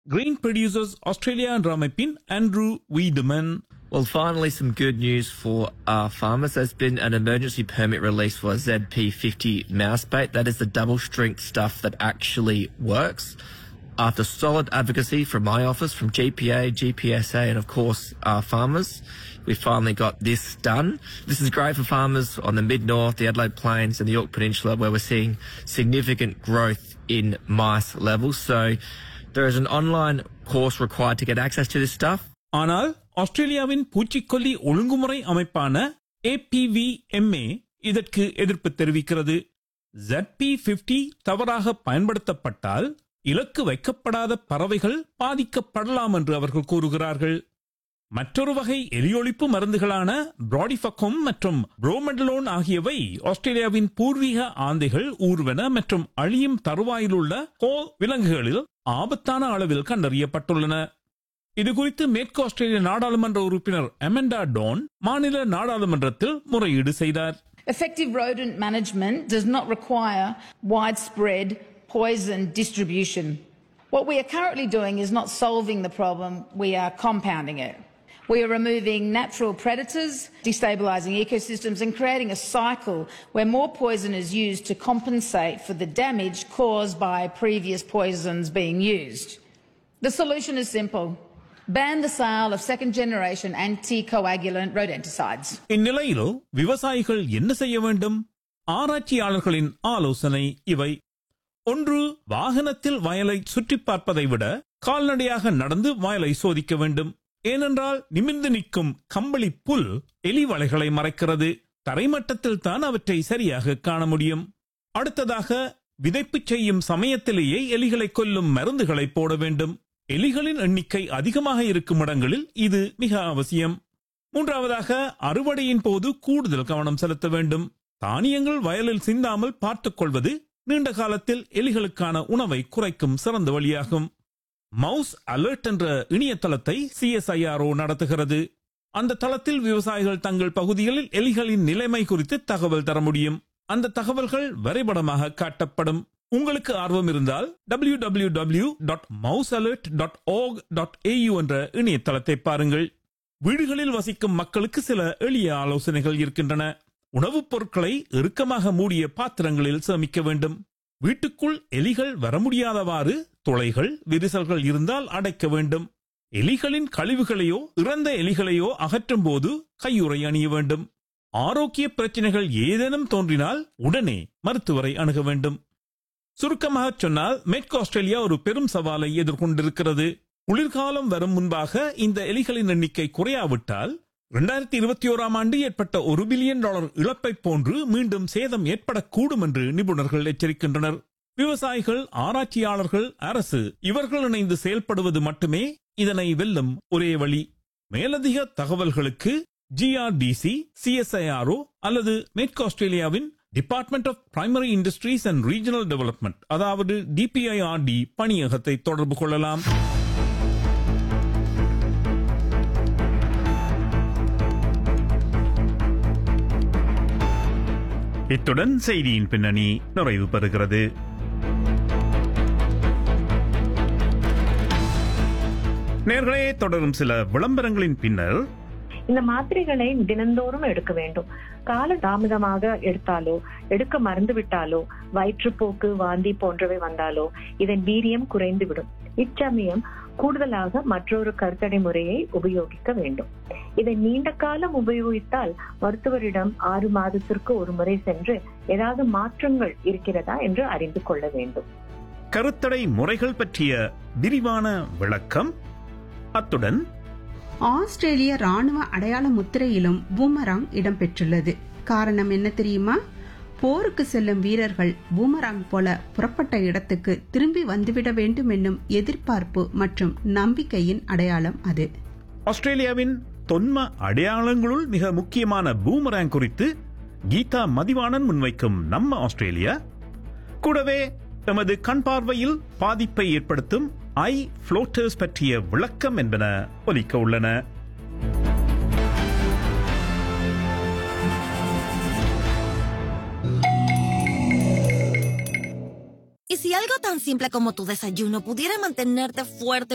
Grain producers Australia என்ற அமைப்பின் Andrew Weidemann Well, finally, some good news for our farmers. There's been an emergency permit release for ZP50 mouse bait. That is the double strength stuff that actually works. After solid advocacy from my office, from GPA, GPSA, and of course our farmers, we finally got this done. This is great for farmers on the mid-north, the Adelaide Plains and the York Peninsula where we're seeing significant growth in mice levels. So there is an online course required to get access to this stuff. ஆனால் ஆஸ்திரேலியாவின் பூச்சிக்கொல்லி ஒழுங்குமுறை அமைப்பான ஏபிவிஎம்ஏ இதற்கு எதிர்ப்பு தெரிவிக்கிறது ZP50 தவறாக பயன்படுத்தப்பட்டால் இலக்கு வைக்கப்படாத பறவைகள் பாதிக்கப்படலாம் என்று அவர்கள் கூறுகிறார்கள் மற்றொரு வகை எலியொழிப்பு மருந்துகளான பிராடிஃபக்கம் மற்றும் புரோமெடலோன் ஆகியவை ஆஸ்திரேலியாவின் பூர்வீக ஆந்தைகள் ஊர்வன மற்றும் அழியும் தருவாயிலுள்ள கோ விலங்குகளில் ஆபத்தான அளவில் கண்டறியப்பட்டுள்ளன இது குறித்து மேற்கு ஆஸ்திரேலிய நாடாளுமன்ற உறுப்பினர் அமெண்டா டோன் மாநில நாடாளுமன்றத்தில் முறையீடு செய்தார் Effective rodent management does not require widespread poison distribution. What we are currently doing is not solving the problem, we are compounding it. We are removing natural predators, destabilising ecosystems, and creating a cycle where more poison is used to compensate for the damage caused by previous poisons being used. The solution is simple ban the sale of second generation anticoagulant rodenticides. இந்நிலையிலோ விவசாயிகள் என்ன செய்ய வேண்டும் ஆராய்ச்சியாளர்களின் ஆலோசனை இவை ஒன்று வாகனத்தில் வயலை சுற்றி பார்ப்பதை விட கால்நடையாக நடந்து வயலை சோதிக்க வேண்டும் ஏனென்றால் நிமிர்ந்து நிற்கும் கம்பளி புல் எலி வலைகளை மறைக்கிறது தரைமட்டத்தில் தான் அவற்றை சரியாக காண முடியும் அடுத்ததாக விதைப்பு செய்யும் சமயத்திலேயே எலிகளை கொல்லும் மருந்துகளை போட வேண்டும் எலிகளின் எண்ணிக்கை அதிகமாக இருக்கும் இடங்களில் இது மிக அவசியம் மூன்றாவதாக அறுவடையின் போது கூடுதல் கவனம் செலுத்த வேண்டும் தானியங்கள் வயலில் சிந்தாமல் பார்த்துக் கொள்வது நீண்ட காலத்தில் எலிகளுக்கான உணவை குறைக்கும் சிறந்த வழியாகும் மவுஸ் அலர்ட் என்ற இணையதளத்தை சிஎஸ்ஐஆர்ஓ நடத்துகிறது அந்த தளத்தில் விவசாயிகள் தங்கள் பகுதிகளில் எலிகளின் நிலைமை குறித்து தகவல் தர முடியும் அந்த தகவல்கள் வரைபடமாக காட்டப்படும் உங்களுக்கு ஆர்வம் இருந்தால் W W W dot mouse alert dot org dot AU என்ற இணையதளத்தை பாருங்கள் வீடுகளில் வசிக்கும் மக்களுக்கு சில எளிய ஆலோசனைகள் இருக்கின்றன உணவுப் பொருட்களை இறுக்கமாக மூடிய பாத்திரங்களில் சேமிக்க வேண்டும் வீட்டுக்குள் எலிகள் வர முடியாதவாறு துளைகள் விரிசல்கள் இருந்தால் அடைக்க வேண்டும் எலிகளின் கழிவுகளையோ இறந்த எலிகளையோ அகற்றும் போது கையுறை அணிய வேண்டும் ஆரோக்கிய பிரச்சனைகள் ஏதேனும் தோன்றினால் உடனே மருத்துவரை அணுக வேண்டும் சுருக்கமாக சொன்னால் மேற்கு ஆஸ்திரேலியா ஒரு பெரும் சவாலை எதிர்கொண்டிருக்கிறது குளிர்காலம் வரும் முன்பாக இந்த எலிகளின் எண்ணிக்கை குறையாவிட்டால் இரண்டாயிரத்தி இருபத்தி ஓராம் ஆண்டு ஏற்பட்ட ஒரு பில்லியன் டாலர் இழப்பை போன்று மீண்டும் சேதம் ஏற்படக்கூடும் என்று நிபுணர்கள் எச்சரிக்கின்றனர் விவசாயிகள் ஆராய்ச்சியாளர்கள் அரசு இவர்கள் இணைந்து செயல்படுவது மட்டுமே இதனை வெல்லும் ஒரே வழி மேலதிக தகவல்களுக்கு ஜிஆர்டிசி சிஎஸ்ஐஆர்ஓ அல்லது மேற்கு ஆஸ்திரேலியாவின் department of primary industries and regional development அதாவது டிபிஐஆர்டி பணியகத்தை தொடர்பு கொள்ளலாம் இத்துடன் செய்தியின் பின்னணி நிறைவு பெறுகிறது நேர்களே தொடரும் சில விளம்பரங்களின் பின்னர் இந்த மாத்திரைகளை தினந்தோறும் எடுக்க வேண்டும் கால தாமதமாக எடுத்தாலோ எடுக்க மறந்து விட்டாலோ வயிற்றுப்போக்கு வாந்தி போன்றவை வந்தாலோ இதன் வீரியம் குறைந்துவிடும் இச்சமயம் கூடுதலாக மற்றொரு கருத்தடை முறையை உபயோகிக்க வேண்டும் இதை நீண்ட காலம் உபயோகித்தால் மருத்துவரிடம் ஆறு மாதத்திற்கு ஒரு முறை சென்று ஏதாவது மாற்றங்கள் இருக்கிறதா என்று அறிந்து கொள்ள வேண்டும் கருத்தடை முறைகள் பற்றிய விரிவான விளக்கம் அத்துடன் ஆஸ்திரேலிய ராணுவ அடையாள முத்திரையிலும் பூமராங் இடம்பெற்றுள்ளது காரணம் என்ன தெரியுமா போருக்கு செல்லும் வீரர்கள் பூமராங் போல புறப்பட்ட இடத்துக்கு திரும்பி வந்துவிட வேண்டும் என்னும் எதிர்பார்ப்பு மற்றும் நம்பிக்கையின் அடையாளம் அது ஆஸ்திரேலியாவின் தொன்ம அடையாளங்களுள் மிக முக்கியமான பூமராங் குறித்து கீதா மதிவாணன் முன்வைக்கும் நம்ம ஆஸ்திரேலியா கூடவே எமது கண் பார்வையில் பாதிப்பை ஏற்படுத்தும் ஐ புளோட்டர்ஸ் பற்றிய விளக்கம் என்பன ஒலிக்க உள்ளன ¿Y si algo tan simple como tu desayuno pudiera mantenerte fuerte